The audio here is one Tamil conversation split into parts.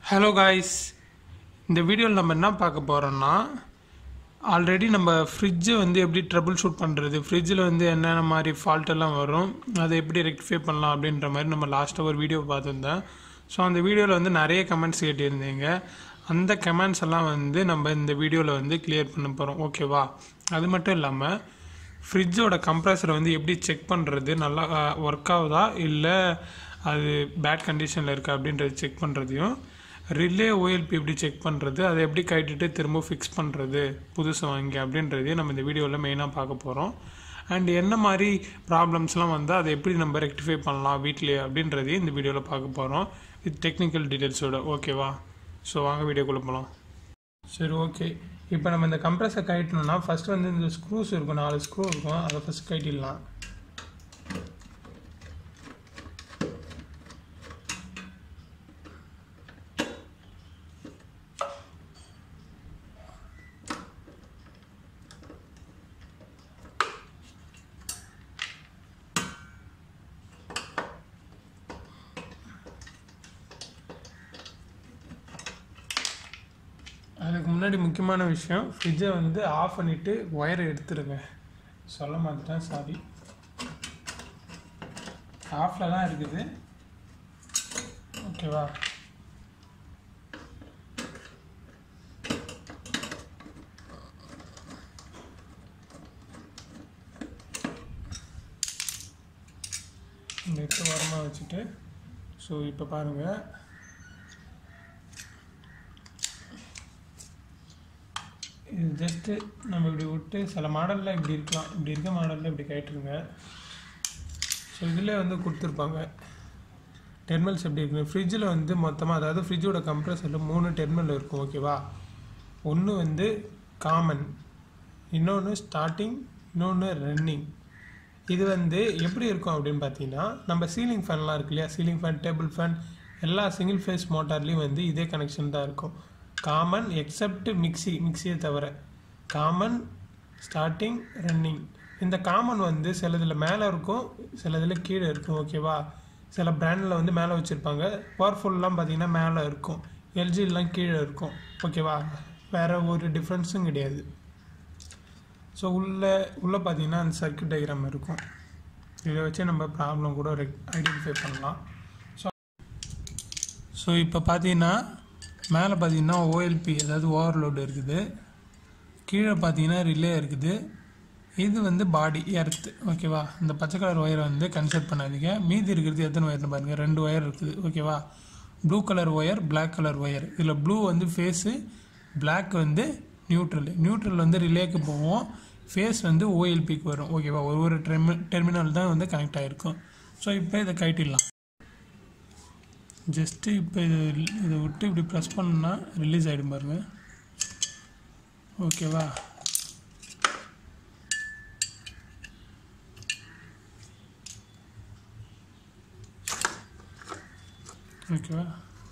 ஹலோ காய்ஸ் இந்த வீடியோவில் நம்ம என்ன பார்க்க போகிறோம்னா ஆல்ரெடி நம்ம ஃப்ரிட்ஜை வந்து எப்படி ட்ரபிள் ஷூட் பண்ணுறது ஃப்ரிட்ஜில் வந்து என்னென்ன மாதிரி ஃபால்ட் எல்லாம் வரும் அதை எப்படி ரெக்டிஃபை பண்ணலாம் அப்படின்ற மாதிரி நம்ம லாஸ்ட்டாக ஒரு வீடியோ பார்த்துருந்தேன் ஸோ அந்த வீடியோவில் வந்து நிறைய கமெண்ட்ஸ் கேட்டிருந்தீங்க அந்த கமெண்ட்ஸ் எல்லாம் வந்து நம்ம இந்த வீடியோவில் வந்து கிளியர் பண்ண போகிறோம் ஓகேவா அது மட்டும் இல்லாமல் ஃப்ரிட்ஜோட கம்ப்ரஸரை வந்து எப்படி செக் பண்ணுறது நல்லா ஒர்க் ஆகுதா இல்லை அது பேட் கண்டிஷனில் இருக்கா அப்படின்றது செக் பண்ணுறதையும் ரிலே ஓஎல்பி எப்படி செக் பண்ணுறது அதை எப்படி கட்டிட்டு திரும்ப ஃபிக்ஸ் பண்ணுறது புதுசு வாங்கி அப்படின்றதையும் நம்ம இந்த வீடியோவில் மெயினாக பார்க்க போகிறோம் அண்ட் என்ன மாதிரி ப்ராப்ளம்ஸ்லாம் வந்தால் அதை எப்படி நம்ம ரெக்டிஃபை பண்ணலாம் வீட்லேயே அப்படின்றதையும் இந்த வீடியோவில் பார்க்க போகிறோம் வித் டெக்னிக்கல் டீட்டெயில்ஸோட ஓகேவா ஸோ வாங்க வீடியோக்குள்ளே போகலாம் சரி ஓகே இப்போ நம்ம இந்த கம்ப்ரஸை கட்டணும்னா ஃபஸ்ட்டு வந்து இந்த ஸ்க்ரூஸ் இருக்கும் நாலு ஸ்க்ரூ இருக்கும் அதை ஃபஸ்ட் கட்டிடலாம் அதுக்கு முன்னாடி முக்கியமான விஷயம் ஃப்ரிட்ஜை வந்து ஆஃப் பண்ணிவிட்டு ஒயரை எடுத்துருங்க சொல்ல மாட்டேன் சாரி ஆஃபில் தான் இருக்குது ஓகேவா இந்த எடுத்து ஓரமாக வச்சுட்டு ஸோ இப்போ பாருங்கள் இது ஜஸ்ட்டு நம்ம இப்படி விட்டு சில மாடலில் இப்படி இருக்கலாம் இப்படி இருக்க மாடலில் இப்படி கேட்டுருங்க ஸோ இதில் வந்து கொடுத்துருப்பாங்க டெர்மினல்ஸ் எப்படி இருக்குன்னு ஃப்ரிட்ஜில் வந்து மொத்தமாக அதாவது ஃப்ரிட்ஜோட கம்ப்ரஸரில் மூணு டெர்மினல் இருக்கும் ஓகேவா ஒன்று வந்து காமன் இன்னொன்று ஸ்டார்டிங் இன்னொன்று ரன்னிங் இது வந்து எப்படி இருக்கும் அப்படின்னு பார்த்தீங்கன்னா நம்ம சீலிங் ஃபேன்லாம் இருக்கு இல்லையா சீலிங் ஃபேன் டேபிள் ஃபேன் எல்லா சிங்கிள் ஃபேஸ் மோட்டார்லேயும் வந்து இதே கனெக்ஷன் தான் இருக்கும் காமன் எக்ஸப்ட் மிக்சி மிக்சியை தவிர காமன் ஸ்டார்டிங் ரன்னிங் இந்த காமன் வந்து சிலதில் மேலே இருக்கும் சிலதில் கீழே இருக்கும் ஓகேவா சில பிராண்டில் வந்து மேலே வச்சுருப்பாங்க பவர்ஃபுல்லாம் பார்த்தீங்கன்னா மேலே இருக்கும் எல்ஜிலாம் கீழே இருக்கும் ஓகேவா வேறு ஒரு டிஃப்ரென்ஸும் கிடையாது ஸோ உள்ளே உள்ளே பார்த்தீங்கன்னா அந்த சர்க்கியூட் டயக்ராம் இருக்கும் இதை வச்சு நம்ம ப்ராப்ளம் கூட ஐடென்டிஃபை பண்ணலாம் ஸோ ஸோ இப்போ பார்த்தீங்கன்னா மேலே பார்த்தீங்கன்னா ஓஎல்பி அதாவது ஓவர்லோடு இருக்குது கீழே பார்த்தீங்கன்னா ரிலே இருக்குது இது வந்து பாடி எர்த்து ஓகேவா இந்த பச்சை கலர் ஒயரை வந்து கன்சிடர் பண்ணாதீங்க மீதி இருக்கிறது எத்தனை ஒயர்னு பாருங்கள் ரெண்டு ஒயர் இருக்குது ஓகேவா blue colour wire black colour wire இதில் ப்ளூ வந்து ஃபேஸு பிளாக் வந்து நியூட்ரல் நியூட்ரல் வந்து ரிலேக்கு போவோம் ஃபேஸ் வந்து ஓஎல்பிக்கு வரும் ஓகேவா ஒரு ஒரு டெர்மி டெர்மினல் தான் வந்து கனெக்ட் ஆகிருக்கும் ஸோ இப்போ இதை கட்டிடலாம் ஜஸ்ட்டு இப்போ இது இதை விட்டு இப்படி ப்ரெஸ் பண்ணா ரிலீஸ் ஆகிடும் பாருங்க ஓகேவா ஓகேவா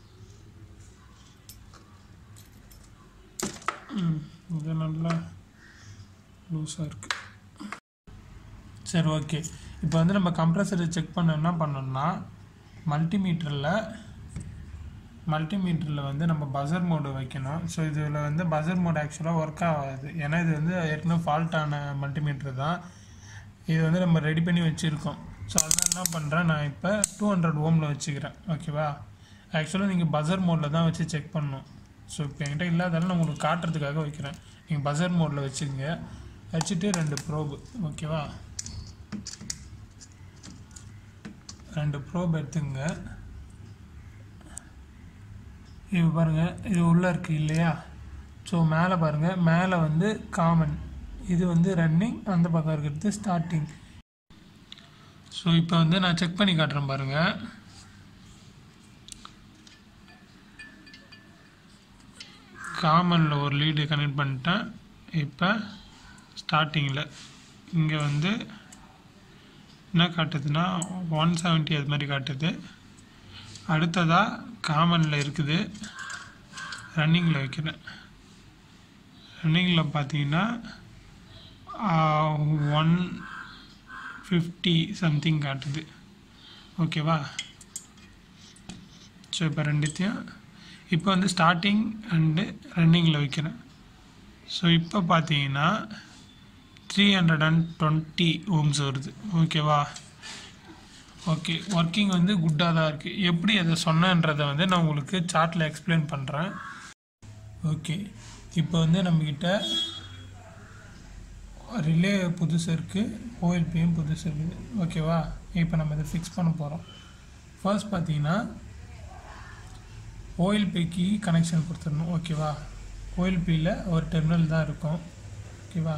ம் இது நல்லா லூஸாக இருக்குது சரி ஓகே இப்போ வந்து நம்ம கம்ப்ரஸரை செக் பண்ண என்ன பண்ணோம்னா மல்டிமீட்டரில் மல்டிமீட்டரில் வந்து நம்ம பஸர் மோடு வைக்கணும் ஸோ இதில் வந்து பஸர் மோடு ஆக்சுவலாக ஒர்க் ஆகாது ஏன்னா இது வந்து ஏற்கனவே ஃபால்ட்டான மல்டிமீட்டர் தான் இது வந்து நம்ம ரெடி பண்ணி வச்சுருக்கோம் ஸோ அதனால் என்ன பண்ணுறேன் நான் இப்போ டூ ஹண்ட்ரட் ஓமில் வச்சுக்கிறேன் ஓகேவா ஆக்சுவலாக நீங்கள் பஸர் மோடில் தான் வச்சு செக் பண்ணணும் ஸோ இப்போ என்கிட்ட இல்லாதாலும் நான் உங்களுக்கு காட்டுறதுக்காக வைக்கிறேன் நீங்கள் பஸர் மோடில் வச்சுக்கோங்க வச்சுட்டு ரெண்டு ப்ரோபு ஓகேவா ரெண்டு ப்ரோப் எடுத்துங்க இப்போ பாருங்கள் இது உள்ளே இருக்குது இல்லையா ஸோ மேலே பாருங்கள் மேலே வந்து காமன் இது வந்து ரன்னிங் அந்த பக்கம் இருக்கிறது ஸ்டார்டிங் ஸோ இப்போ வந்து நான் செக் பண்ணி காட்டுறேன் பாருங்கள் காமனில் ஒரு லீடு கனெக்ட் பண்ணிட்டேன் இப்போ ஸ்டார்டிங்கில் இங்கே வந்து என்ன காட்டுதுன்னா ஒன் செவன்ட்டி அது மாதிரி காட்டுது அடுத்ததாக காமனில் இருக்குது ரன்னிங்கில் வைக்கிறேன் ரன்னிங்கில் பார்த்தீங்கன்னா ஒன் ஃபிஃப்டி சம்திங் காட்டுது ஓகேவா ஸோ இப்போ ரெண்டுத்தையும் இப்போ வந்து ஸ்டார்டிங் அண்டு ரன்னிங்கில் வைக்கிறேன் ஸோ இப்போ பார்த்தீங்கன்னா three hundred and twenty ohms வருது ஓகேவா ஓகே ஒர்க்கிங் வந்து குட்டாக தான் இருக்குது எப்படி அதை சொன்னேன்றதை வந்து நான் உங்களுக்கு சார்ட்டில் எக்ஸ்பிளைன் பண்ணுறேன் ஓகே இப்போ வந்து நம்மக்கிட்ட ரிலே புதுசு இருக்குது ஓஎல்பியும் புதுசு இருக்குது ஓகேவா இப்போ நம்ம இதை ஃபிக்ஸ் பண்ண போகிறோம் ஃபர்ஸ்ட் பார்த்தீங்கன்னா ஓஎல்பிக்கு கனெக்ஷன் கொடுத்துடணும் ஓகேவா ஓஎல்பியில் ஒரு டெர்மினல் தான் இருக்கும் ஓகேவா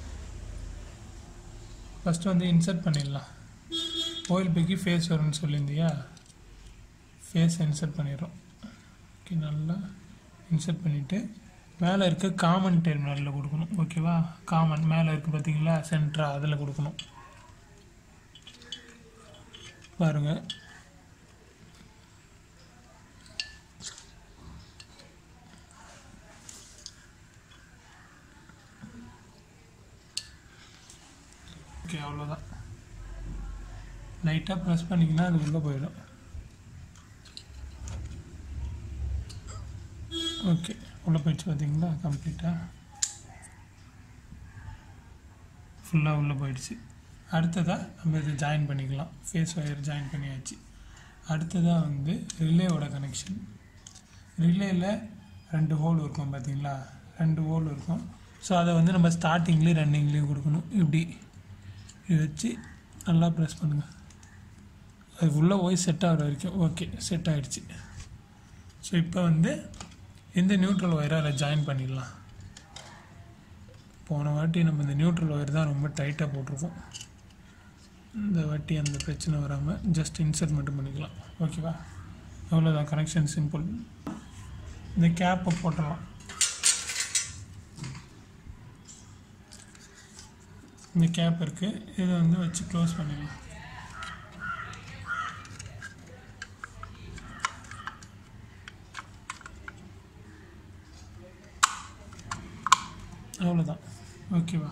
ஃபஸ்ட்டு வந்து இன்சர்ட் பண்ணிடலாம் ஓஎல்பிக்கு ஃபேஸ் வரும்னு சொல்லியிருந்தியா ஃபேஸ் இன்சர்ட் பண்ணிடுறோம் ஓகே நல்லா இன்சர்ட் பண்ணிவிட்டு மேலே இருக்க காமன் டெர்மினலில் கொடுக்கணும் ஓகேவா காமன் மேலே இருக்குது பார்த்தீங்களா சென்ட்ரா அதில் கொடுக்கணும் பாருங்கள் ஓகே அவ்வளோதான் லைட்டாக ப்ரெஸ் பண்ணிங்கன்னா அது உள்ளே போயிடும் ஓகே உள்ளே போயிடுச்சு பார்த்தீங்களா கம்ப்ளீட்டாக ஃபுல்லாக உள்ளே போயிடுச்சு அடுத்ததாக நம்ம இதை ஜாயின் பண்ணிக்கலாம் ஃபேஸ் ஒயர் ஜாயின் பண்ணியாச்சு அடுத்ததாக வந்து ரிலேவோட கனெக்ஷன் ரிலேயில் ரெண்டு ஹோல் இருக்கும் பார்த்தீங்களா ரெண்டு ஹோல் இருக்கும் ஸோ அதை வந்து நம்ம ஸ்டார்டிங்லேயும் ரன்னிங்லேயும் கொடுக்கணும் இப்படி இது வச்சு நல்லா ப்ரெஸ் பண்ணுங்கள் அது உள்ளே போய் செட் ஆகிற வரைக்கும் ஓகே செட் ஆகிடுச்சு ஸோ இப்போ வந்து இந்த நியூட்ரல் ஒயரை அதில் ஜாயின் பண்ணிடலாம் போன வாட்டி நம்ம இந்த நியூட்ரல் ஒயர் தான் ரொம்ப டைட்டாக போட்டிருக்கோம் இந்த வாட்டி அந்த பிரச்சனை வராமல் ஜஸ்ட் இன்சர்ட் மட்டும் பண்ணிக்கலாம் ஓகேவா அவ்வளோதான் கனெக்ஷன் சிம்பிள் இந்த கேப்பை போட்டுடலாம் இந்த கேப் இருக்குது இதை வந்து வச்சு க்ளோஸ் பண்ணிடலாம் அவ்வளோதான் ஓகேவா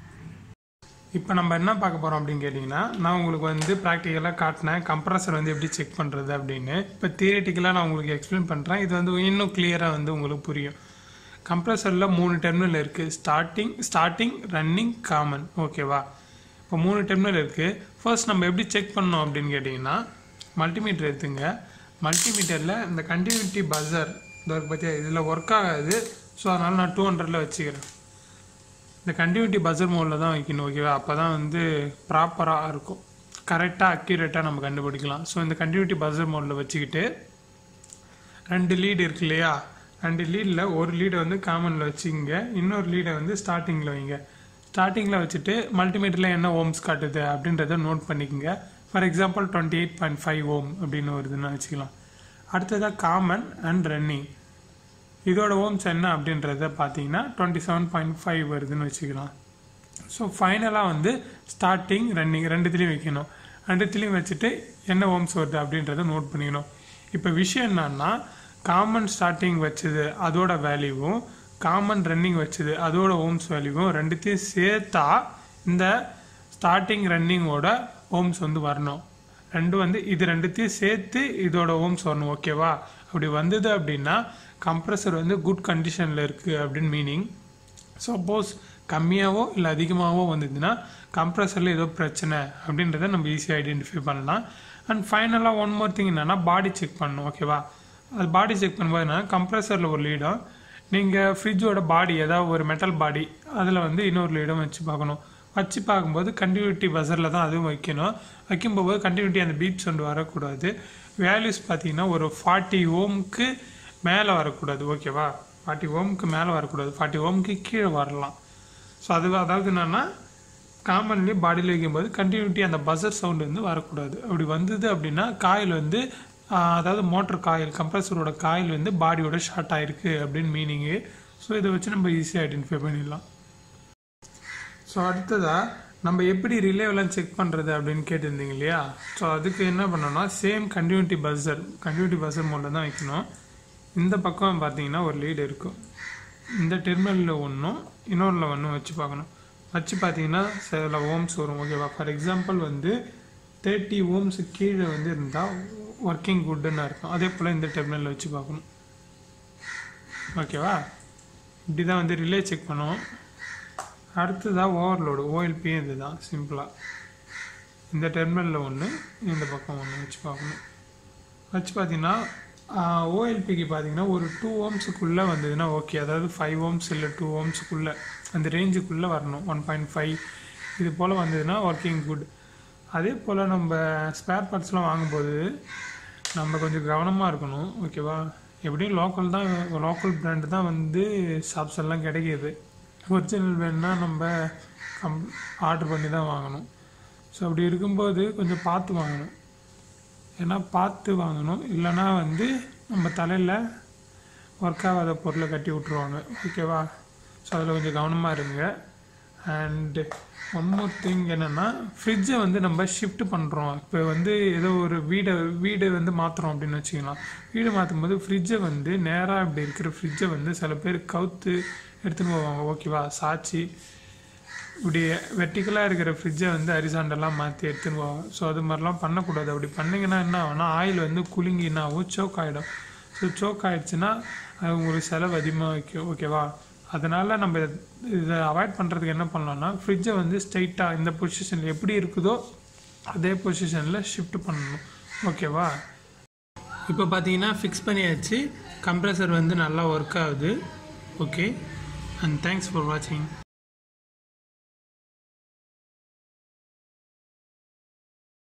இப்போ நம்ம என்ன பார்க்க போகிறோம் அப்படின்னு கேட்டிங்கன்னா நான் உங்களுக்கு வந்து ப்ராக்டிக்கலாக காட்டினேன் கம்ப்ரஸர் வந்து எப்படி செக் பண்ணுறது அப்படின்னு இப்போ தியரிட்டிக்கலாக நான் உங்களுக்கு எக்ஸ்பிளைன் பண்ணுறேன் இது வந்து இன்னும் கிளியராக வந்து உங்களுக்கு புரியும் கம்ப்ரஸரில் மூணு டெர்மினல் இருக்குது ஸ்டார்டிங் ஸ்டார்டிங் ரன்னிங் காமன் ஓகேவா இப்போ மூணு டெர்மினல் இருக்குது ஃபர்ஸ்ட் நம்ம எப்படி செக் பண்ணோம் அப்படின்னு கேட்டிங்கன்னா மல்டிமீட்டர் எடுத்துங்க மல்டிமீட்டரில் இந்த கண்டினியூட்டி பஸர் இந்த ஒரு பற்றியா இதில் ஒர்க் ஆகாது ஸோ அதனால் நான் டூ ஹண்ட்ரடில் வச்சுக்கிறேன் இந்த கண்டினியூட்டி பஸர் மோடில் தான் வைக்கணும் ஓகேவா அப்போ தான் வந்து ப்ராப்பராக இருக்கும் கரெக்டாக அக்யூரேட்டாக நம்ம கண்டுபிடிக்கலாம் ஸோ இந்த கண்டினியூட்டி பஸர் மோடில் வச்சுக்கிட்டு ரெண்டு லீடு இருக்கு இல்லையா ரெண்டு லீடில் ஒரு லீடை வந்து காமனில் வச்சுங்க இன்னொரு லீடை வந்து ஸ்டார்டிங்கில் வைங்க ஸ்டார்டிங்கில் வச்சுட்டு மல்டிமீட்டரில் என்ன ஓம்ஸ் காட்டுது அப்படின்றத நோட் பண்ணிக்கோங்க for example twenty eight point five ohm அப்படின்னு வருதுன்னு வச்சுக்கலாம் அடுத்ததாக காமன் அண்ட் ரன்னிங் இதோட ஓம்ஸ் என்ன அப்படின்றத பார்த்தீங்கன்னா டுவெண்ட்டி செவன் பாயிண்ட் ஃபைவ் வருதுன்னு வச்சுக்கலாம் ஸோ ஃபைனலாக வந்து ஸ்டார்டிங் ரன்னிங் ரெண்டுத்துலேயும் வைக்கணும் ரெண்டுத்துலேயும் வச்சுட்டு என்ன ஓம்ஸ் வருது அப்படின்றத நோட் பண்ணிக்கணும் இப்போ விஷயம் என்னன்னா காமன் ஸ்டார்டிங் வச்சது அதோட வேல்யூவும் காமன் ரன்னிங் வச்சது அதோட ஓம்ஸ் வேல்யூவும் ரெண்டுத்தையும் சேர்த்தா இந்த ஸ்டார்டிங் ரன்னிங்கோட ஓம்ஸ் வந்து வரணும் ரெண்டு வந்து இது ரெண்டுத்தையும் சேர்த்து இதோட ஓம்ஸ் வரணும் ஓகேவா அப்படி வந்தது அப்படின்னா கம்ப்ரஸர் வந்து குட் கண்டிஷனில் இருக்குது அப்படின்னு மீனிங் சப்போஸ் கம்மியாகவோ இல்லை அதிகமாகவோ வந்ததுன்னா கம்ப்ரஸரில் ஏதோ பிரச்சனை அப்படின்றத நம்ம ஈஸியாக ஐடென்டிஃபை பண்ணலாம் அண்ட் ஃபைனலாக ஒன் மோர் திங் என்னென்னா பாடி செக் பண்ணணும் ஓகேவா அது பாடி செக் பண்ணும்போது என்னன்னா கம்ப்ரஸரில் ஒரு லீடும் நீங்கள் ஃப்ரிட்ஜோட பாடி ஏதாவது ஒரு மெட்டல் பாடி அதில் வந்து இன்னொரு லீடும் வச்சு பார்க்கணும் வச்சு பார்க்கும்போது கண்டினியூட்டி பஸரில் தான் அதுவும் வைக்கணும் வைக்கும்போது கண்டினியூட்டி அந்த பீப் சவுண்ட் வரக்கூடாது வேல்யூஸ் பார்த்தீங்கன்னா ஒரு ஃபார்ட்டி ஓம்க்கு மேலே வரக்கூடாது ஓகேவா ஃபார்ட்டி ஓம்க்கு மேலே வரக்கூடாது ஃபார்ட்டி ஓம்க்கு கீழே வரலாம் ஸோ அது அதாவது என்னென்னா காமன்லி பாடியில் வைக்கும்போது கண்டினியூட்டி அந்த பஸர் சவுண்டு வந்து வரக்கூடாது அப்படி வந்தது அப்படின்னா காயில் வந்து ஆஹ், அதாவது மோட்டர் காயில் கம்ப்ரஸரோட காயில் வந்து பாடியோட ஷார்ட் ஆயிருக்கு அப்படின்னு மீனிங்கு ஸோ இதை வச்சு நம்ம ஈஸியாக ஐடென்டிஃபை பண்ணிடலாம் ஸோ அடுத்ததாக நம்ம எப்படி ரிலேவெல்லாம் செக் பண்ணுறது அப்படின்னு கேட்டிருந்தீங்க இல்லையா ஸோ அதுக்கு என்ன பண்ணோம்னா same continuity buzzer continuity buzzer மோடில் தான் வைக்கணும் இந்த பக்கம் பார்த்தீங்கன்னா ஒரு லீடு இருக்கும் இந்த டெர்மினலில் ஒன்றும் இன்னொன்றில் ஒன்றும் வச்சு பார்க்கணும் வச்சு பார்த்தீங்கன்னா சில ஓம்ஸ் வரும் ஓகேவா ஃபார் எக்ஸாம்பிள் வந்து தேர்ட்டி ஓம்ஸ் கீழே வந்து இருந்தால் ஒர்க்கிங் குட்டுன்னு இருக்கும் அதே போல் இந்த டெர்மினலில் வச்சு பார்க்கணும் ஓகேவா இப்படி தான் வந்து ரிலே செக் பண்ணுவோம் அடுத்ததாக ஓவர்லோடு ஓஎல்பி இது தான் சிம்பிளாக இந்த டெர்மினலில் ஒன்று இந்த பக்கம் ஒன்று வச்சு பார்க்கணும் வச்சு பார்த்தீங்கன்னா ஓஎல்பிக்கு பார்த்தீங்கன்னா ஒரு டூ ஓம்ஸுக்குள்ளே வந்ததுன்னா ஓகே அதாவது ஃபைவ் ஓம்ஸ் இல்லை டூ ஓம்ஸுக்குள்ளே அந்த ரேஞ்சுக்குள்ளே வரணும் ஒன் பாயிண்ட் ஃபைவ் இது போல் வந்ததுன்னா ஒர்க்கிங் குட் அதே போல் நம்ம ஸ்பேர் பார்ட்ஸ்லாம் வாங்கும்போது நம்ம கொஞ்சம் கவனமாக இருக்கணும் ஓகேவா எப்படியும் லோக்கல் தான் லோக்கல் பிராண்டு தான் வந்து ஷாப்ஸ் எல்லாம் கிடைக்கிது ஒரிஜினல் வேணுன்னா நம்ம கம் ஆர்டர் பண்ணி தான் வாங்கணும் ஸோ அப்படி இருக்கும்போது கொஞ்சம் பார்த்து வாங்கணும் ஏன்னா பார்த்து வாங்கணும் இல்லைன்னா வந்து நம்ம தலையில் ஒர்க் ஆகாத பொருளை கட்டி விட்ருவாங்க ஓகேவா ஸோ அதில் கொஞ்சம் கவனமாக இருங்க அண்டு ஒன் மோர் திங் என்னென்னா ஃப்ரிட்ஜை வந்து நம்ம ஷிஃப்ட் பண்ணுறோம் இப்போ வந்து ஏதோ ஒரு வீடை வீடு வந்து மாற்றுறோம் அப்படின்னு வச்சுக்கலாம் வீடு மாற்றும் போது ஃப்ரிட்ஜை வந்து நேராக இப்படி இருக்கிற ஃப்ரிட்ஜை வந்து சில பேர் கவுத்து எடுத்துன்னு போவாங்க ஓகேவா சாச்சி இப்படி வெர்டிக்கலாக இருக்கிற ஃப்ரிட்ஜை வந்து அரிசாண்டெல்லாம் மாற்றி எடுத்துன்னு போவாங்க ஸோ அது மாதிரிலாம் பண்ணக்கூடாது அப்படி பண்ணிங்கன்னா என்ன ஆகும்னா ஆயில் வந்து குலுங்கி என்ன ஆகும் சோக் ஆகிடும் ஸோ சோக் ஆகிடுச்சுன்னா அது உங்களுக்கு செலவு அதிகமாக வைக்கும் ஓகேவா அதனால் நம்ம இதை அவாய்ட் பண்ணுறதுக்கு என்ன பண்ணலாம்னா ஃப்ரிட்ஜை வந்து ஸ்ட்ரைட்டாக இந்த பொசிஷனில் எப்படி இருக்குதோ அதே பொசிஷனில் ஷிஃப்ட் பண்ணணும் ஓகேவா இப்போ பார்த்தீங்கன்னா ஃபிக்ஸ் பண்ணியாச்சு கம்ப்ரஸர் வந்து நல்லா ஒர்க் ஆகுது ஓகே அண்ட் தேங்க்ஸ் ஃபார் வாட்சிங்